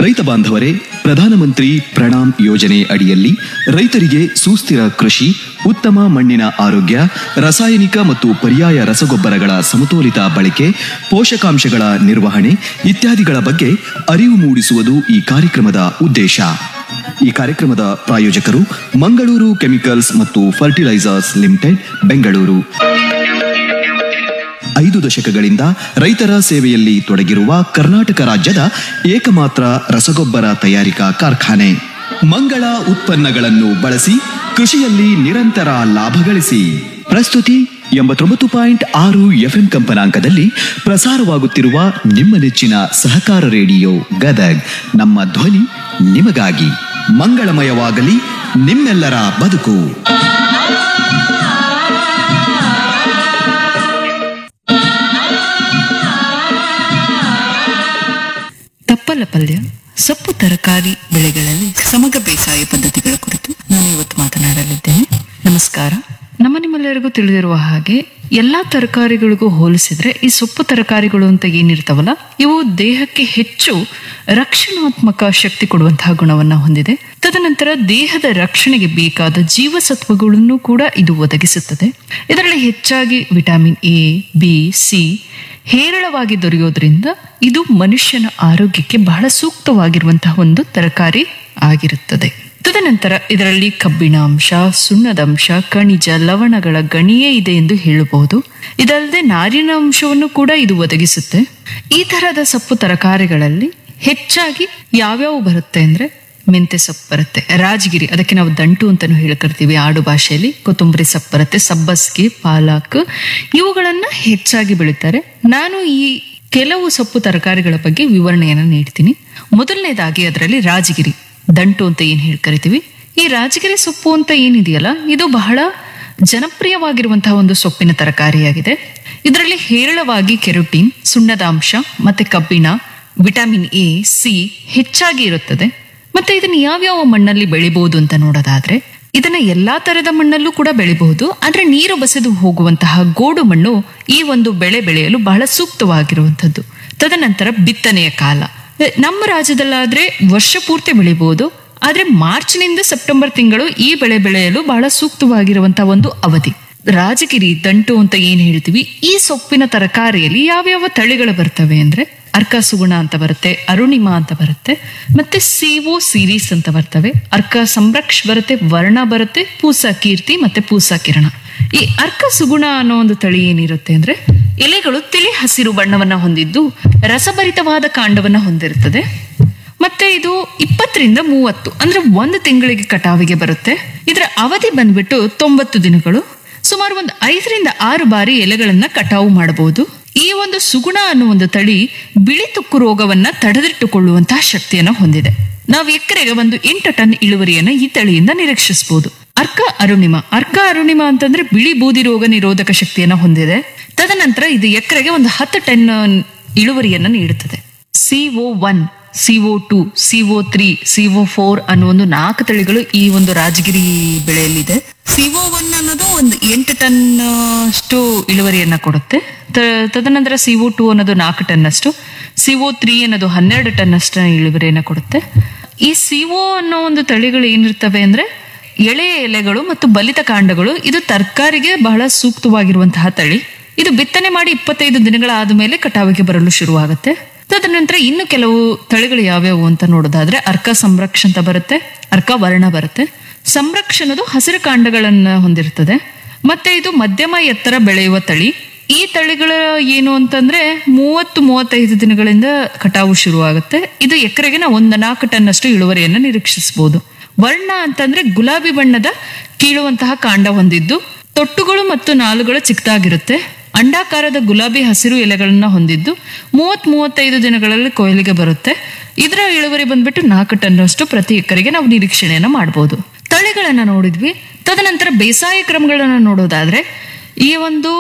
ರೈತ ಬಾಂಧವರೇ ಪ್ರಧಾನಮಂತ್ರಿ ಪ್ರಣಾಮ್ ಯೋಜನೆ ಅಡಿಯಲ್ಲಿ ರೈತರಿಗೆ ಸುಸ್ಥಿರ ಕೃಷಿ ಉತ್ತಮ ಮಣ್ಣಿನ ಆರೋಗ್ಯ ರಾಸಾಯನಿಕ ಮತ್ತು ಪರ್ಯಾಯ ರಸಗೊಬ್ಬರಗಳ ಸಮತೋಲಿತ ಬಳಕೆ ಪೋಷಕಾಂಶಗಳ ನಿರ್ವಹಣೆ ಇತ್ಯಾದಿಗಳ ಬಗ್ಗೆ ಅರಿವು ಮೂಡಿಸುವುದು ಈ ಕಾರ್ಯಕ್ರಮದ ಉದ್ದೇಶ ಈ ಕಾರ್ಯಕ್ರಮದ ಪ್ರಾಯೋಜಕರು ಮಂಗಳೂರು ಕೆಮಿಕಲ್ಸ್ ಮತ್ತು ಫರ್ಟಿಲೈಸರ್ಸ್ ಲಿಮಿಟೆಡ್ ಬೆಂಗಳೂರು ಐದು ದಶಕಗಳಿಂದ ರೈತರ ಸೇವೆಯಲ್ಲಿ ತೊಡಗಿರುವ ಕರ್ನಾಟಕ ರಾಜ್ಯದ ಏಕಮಾತ್ರ ರಸಗೊಬ್ಬರ ತಯಾರಿಕಾ ಕಾರ್ಖಾನೆ ಮಂಗಳ ಉತ್ಪನ್ನಗಳನ್ನು ಬಳಸಿ ಕೃಷಿಯಲ್ಲಿ ನಿರಂತರ ಲಾಭ ಗಳಿಸಿ ಪ್ರಸ್ತುತಿ ಎಂಬತ್ತೊಂಬತ್ತು ಪಾಯಿಂಟ್ ಆರು ಎಫ್ಎಂ ಕಂಪನಾಂಕದಲ್ಲಿ ಪ್ರಸಾರವಾಗುತ್ತಿರುವ ನಿಮ್ಮ ನೆಚ್ಚಿನ ಸಹಕಾರ ರೇಡಿಯೋ ಗದಗ್ ನಮ್ಮ ಧ್ವನಿ ನಿಮಗಾಗಿ ಮಂಗಳಮಯವಾಗಲಿ ನಿಮ್ಮೆಲ್ಲರ ಬದುಕು ತಪ್ಪಲ ಪಲ್ಯ ಸೊಪ್ಪು ತರಕಾರಿ ಬೆಳೆಗಳಲ್ಲಿ ಸಮಗ್ರ ಬೇಸಾಯ ಪದ್ಧತಿಗಳ ಕುರಿತು ನಾನು ಇವತ್ತು ಮಾತನಾಡಲಿದ್ದೇನೆ ನಮಸ್ಕಾರ ನಮ್ಮ ನಿಮ್ಮೆಲ್ಲರಿಗೂ ತಿಳಿದಿರುವ ಹಾಗೆ ಎಲ್ಲಾ ತರಕಾರಿಗಳಿಗೂ ಹೋಲಿಸಿದ್ರೆ ಈ ಸೊಪ್ಪು ತರಕಾರಿಗಳು ಅಂತ ಏನಿರ್ತಾವಲ್ಲ ಇವು ದೇಹಕ್ಕೆ ಹೆಚ್ಚು ರಕ್ಷಣಾತ್ಮಕ ಶಕ್ತಿ ಕೊಡುವಂತಹ ಗುಣವನ್ನ ಹೊಂದಿದೆ ತದನಂತರ ದೇಹದ ರಕ್ಷಣೆಗೆ ಬೇಕಾದ ಜೀವಸತ್ವಗಳನ್ನು ಕೂಡ ಇದು ಒದಗಿಸುತ್ತದೆ ಇದರಲ್ಲಿ ಹೆಚ್ಚಾಗಿ ವಿಟಮಿನ್ ಎ ಬಿ ಸಿ ಹೇರಳವಾಗಿ ದೊರೆಯೋದ್ರಿಂದ ಇದು ಮನುಷ್ಯನ ಆರೋಗ್ಯಕ್ಕೆ ಬಹಳ ಸೂಕ್ತವಾಗಿರುವಂತಹ ಒಂದು ತರಕಾರಿ ಆಗಿರುತ್ತದೆ ತದನಂತರ ಇದರಲ್ಲಿ ಕಬ್ಬಿಣ ಅಂಶ ಸುಣ್ಣದ ಅಂಶ ಖನಿಜ ಲವಣಗಳ ಗಣಿಯೇ ಇದೆ ಎಂದು ಹೇಳಬಹುದು ಇದಲ್ಲದೆ ನಾರಿನ ಅಂಶವನ್ನು ಕೂಡ ಇದು ಒದಗಿಸುತ್ತೆ ಈ ತರಹದ ಸೊಪ್ಪು ತರಕಾರಿಗಳಲ್ಲಿ ಹೆಚ್ಚಾಗಿ ಯಾವ್ಯಾವು ಬರುತ್ತೆ ಅಂದ್ರೆ ಮೆಂತೆ ಸೊಪ್ಪು ಬರುತ್ತೆ ರಾಜಗಿರಿ ಅದಕ್ಕೆ ನಾವು ದಂಟು ಅಂತಾನು ಹೇಳ್ಕರ್ತೀವಿ ಆಡು ಭಾಷೆಯಲ್ಲಿ ಕೊತ್ತಂಬರಿ ಸೊಪ್ಪು ಬರುತ್ತೆ ಸಬ್ಬಸ್ಗೆ ಪಾಲಕ್ ಇವುಗಳನ್ನ ಹೆಚ್ಚಾಗಿ ಬೆಳೀತಾರೆ ನಾನು ಈ ಕೆಲವು ಸೊಪ್ಪು ತರಕಾರಿಗಳ ಬಗ್ಗೆ ವಿವರಣೆಯನ್ನು ನೀಡ್ತೀನಿ ಮೊದಲನೇದಾಗಿ ಅದರಲ್ಲಿ ರಾಜಗಿರಿ ದಂಟು ಅಂತ ಏನ್ ಹೇಳಿ ಕರಿತೀವಿ ಈ ರಾಜಗಿರಿ ಸೊಪ್ಪು ಅಂತ ಏನಿದೆಯಲ್ಲ ಇದು ಬಹಳ ಜನಪ್ರಿಯವಾಗಿರುವಂತಹ ಒಂದು ಸೊಪ್ಪಿನ ತರಕಾರಿಯಾಗಿದೆ ಇದರಲ್ಲಿ ಹೇರಳವಾಗಿ ಕೆರೋಟಿನ್ ಸುಣ್ಣದ ಅಂಶ ಮತ್ತೆ ಕಬ್ಬಿಣ ವಿಟಮಿನ್ ಎ ಸಿ ಹೆಚ್ಚಾಗಿ ಇರುತ್ತದೆ ಮತ್ತೆ ಇದನ್ನ ಯಾವ್ಯಾವ ಮಣ್ಣಲ್ಲಿ ಬೆಳಿಬಹುದು ಅಂತ ನೋಡೋದಾದ್ರೆ ಇದನ್ನ ಎಲ್ಲಾ ತರದ ಮಣ್ಣಲ್ಲೂ ಕೂಡ ಬೆಳಿಬಹುದು ಆದ್ರೆ ನೀರು ಬಸೆದು ಹೋಗುವಂತಹ ಗೋಡು ಮಣ್ಣು ಈ ಒಂದು ಬೆಳೆ ಬೆಳೆಯಲು ಬಹಳ ಸೂಕ್ತವಾಗಿರುವಂತದ್ದು ತದನಂತರ ಬಿತ್ತನೆಯ ಕಾಲ ಎ, ನಮ್ಮ ರಾಜ್ಯದಲ್ಲಾದ್ರೆ ವರ್ಷ ಪೂರ್ತಿ ಬೆಳಿಬಹುದು ಆದ್ರೆ ಮಾರ್ಚ್ನಿಂದ ಸೆಪ್ಟೆಂಬರ್ ತಿಂಗಳು ಈ ಬೆಳೆ ಬೆಳೆಯಲು ಬಹಳ ಸೂಕ್ತವಾಗಿರುವಂತಹ ಒಂದು ಅವಧಿ ರಾಜಗಿರಿ ದಂಟು ಅಂತ ಏನ್ ಹೇಳ್ತೀವಿ ಈ ಸೊಪ್ಪಿನ ತರಕಾರಿಯಲ್ಲಿ ಯಾವ್ಯಾವ ತಳಿಗಳು ಬರ್ತವೆ ಅಂದ್ರೆ ಅರ್ಕ ಸುಗುಣ ಅಂತ ಬರುತ್ತೆ ಅರುಣಿಮಾ ಅಂತ ಬರುತ್ತೆ ಮತ್ತೆ ಸಿಒ ಸೀರೀಸ್ ಅಂತ ಬರ್ತವೆ ಅರ್ಕ ಸಂರಕ್ಷ್ ಬರುತ್ತೆ ವರ್ಣ ಬರುತ್ತೆ ಪೂಸ ಕೀರ್ತಿ ಮತ್ತೆ ಪೂಸ ಕಿರಣ ಈ ಅರ್ಕ ಸುಗುಣ ಅನ್ನೋ ಒಂದು ತಳಿ ಏನಿರುತ್ತೆ ಅಂದ್ರೆ ಎಲೆಗಳು ತಿಳಿ ಹಸಿರು ಬಣ್ಣವನ್ನ ಹೊಂದಿದ್ದು ರಸಭರಿತವಾದ ಕಾಂಡವನ್ನ ಹೊಂದಿರುತ್ತದೆ ಮತ್ತೆ ಇದು ಇಪ್ಪತ್ತರಿಂದ ಮೂವತ್ತು ಅಂದ್ರೆ ಒಂದು ತಿಂಗಳಿಗೆ ಕಟಾವಿಗೆ ಬರುತ್ತೆ ಇದರ ಅವಧಿ ಬಂದ್ಬಿಟ್ಟು ತೊಂಬತ್ತು ದಿನಗಳು ಸುಮಾರು ಒಂದು ಐದರಿಂದ ಆರು ಬಾರಿ ಎಲೆಗಳನ್ನ ಕಟಾವು ಮಾಡಬಹುದು ಈ ಒಂದು ಸುಗುಣ ಅನ್ನೋ ಒಂದು ತಳಿ ಬಿಳಿ ತುಕ್ಕು ರೋಗವನ್ನ ತಡೆದಿಟ್ಟುಕೊಳ್ಳುವಂತಹ ಶಕ್ತಿಯನ್ನು ಹೊಂದಿದೆ ನಾವು ಎಕರೆಗೆ ಒಂದು ಎಂಟು ಟನ್ ಇಳುವರಿಯನ್ನ ಈ ತಳಿಯಿಂದ ನಿರೀಕ್ಷಿಸಬಹುದು ಅರ್ಕ ಅರುಣಿಮ ಅರ್ಕ ಅರುಣಿಮ ಅಂತಂದ್ರೆ ಬಿಳಿ ಬೂದಿ ರೋಗ ನಿರೋಧಕ ಶಕ್ತಿಯನ್ನ ಹೊಂದಿದೆ ತದನಂತರ ಇದು ಎಕರೆಗೆ ಒಂದು ಹತ್ತು ಟನ್ ಇಳುವರಿಯನ್ನ ನೀಡುತ್ತದೆ CO one CO two CO three CO four ಅನ್ನೋ ಒಂದು ನಾಲ್ಕು ತಳಿಗಳು ಈ ಒಂದು ರಾಜಗಿರಿ ಬೆಳೆಯಲ್ಲಿದೆ ಸಿಒ ಒನ್ ಅನ್ನೋದು ಒಂದು ಎಂಟು ಟನ್ ಅಷ್ಟು ಇಳುವರಿಯನ್ನ ಕೊಡುತ್ತೆ ತ- ತದನಂತರ ಸಿಒ ಟು ಅನ್ನೋದು ನಾಲ್ಕು ಟನ್ ಅಷ್ಟು ಸಿಒ ತ್ರೀ ಅನ್ನೋದು ಹನ್ನೆರಡು ಟನ್ ಅಷ್ಟು ಇಳುವರಿಯನ್ನ ಕೊಡುತ್ತೆ ಈ ಸಿಒ ಅನ್ನೋ ಒಂದು ತಳಿಗಳು ಏನಿರ್ತವೆ ಅಂದ್ರೆ ಎಳೆಯ ಎಲೆಗಳು ಮತ್ತು ಬಲಿತ ಕಾಂಡಗಳು ಇದು ತರಕಾರಿಗೆ ಬಹಳ ಸೂಕ್ತವಾಗಿರುವಂತಹ ತಳಿ ಇದು ಬಿತ್ತನೆ ಮಾಡಿ ಇಪ್ಪತ್ತೈದು ದಿನಗಳಾದ ಮೇಲೆ ಕಟಾವಿಗೆ ಬರಲು ಶುರುವಾಗುತ್ತೆ ತದನಂತರ ಇನ್ನು ಕೆಲವು ತಳಿಗಳು ಯಾವ್ಯಾವು ಅಂತ ನೋಡೋದಾದ್ರೆ ಅರ್ಕ ಸಂರಕ್ಷ ಅಂತ ಬರುತ್ತೆ ಅರ್ಕ ವರ್ಣ ಬರುತ್ತೆ ಸಂರಕ್ಷಣದು ಹಸಿರು ಕಾಂಡಗಳನ್ನ ಹೊಂದಿರ್ತದೆ ಮತ್ತೆ ಇದು ಮಧ್ಯಮ ಎತ್ತರ ಬೆಳೆಯುವ ತಳಿ ಈ ತಳಿಗಳ ಏನು ಅಂತಂದ್ರೆ ಮೂವತ್ತು ಮೂವತ್ತೈದು ದಿನಗಳಿಂದ ಕಟಾವು ಶುರುವಾಗುತ್ತೆ ಇದು ಎಕರೆಗೆ ನಾವು ಒಂದು ನಾಲ್ಕು ಟನ್ ಅಷ್ಟು ಇಳುವರಿಯನ್ನು ನಿರೀಕ್ಷಿಸಬಹುದು ವರ್ಣ ಅಂತಂದ್ರೆ ಗುಲಾಬಿ ಬಣ್ಣದ ಕೀಳುವಂತಹ ಕಾಂಡ ಹೊಂದಿದ್ದು ತೊಟ್ಟುಗಳು ಮತ್ತು ನಾಳುಗಳು ಚಿಕ್ಕದಾಗಿರುತ್ತೆ ಅಂಡಾಕಾರದ ಗುಲಾಬಿ ಹಸಿರು ಎಲೆಗಳನ್ನ ಹೊಂದಿದ್ದು ಮೂವತ್ ಮೂವತ್ತೈದು ದಿನಗಳಲ್ಲಿ ಕೊಯ್ಲಿಗೆ ಬರುತ್ತೆ ಇದರ ಇಳುವರಿ ಬಂದ್ಬಿಟ್ಟು ನಾಲ್ಕು ಟನ್ ಅಷ್ಟು ಪ್ರತಿ ಎಕರೆಗೆ ನಾವು ನಿರೀಕ್ಷಣೆಯನ್ನ ಮಾಡಬಹುದು ತಳಿಗಳನ್ನ ನೋಡಿದ್ವಿ ತದನಂತರ ಬೇಸಾಯ ಕ್ರಮಗಳನ್ನ ನೋಡೋದಾದ್ರೆ ಈ ಒಂದು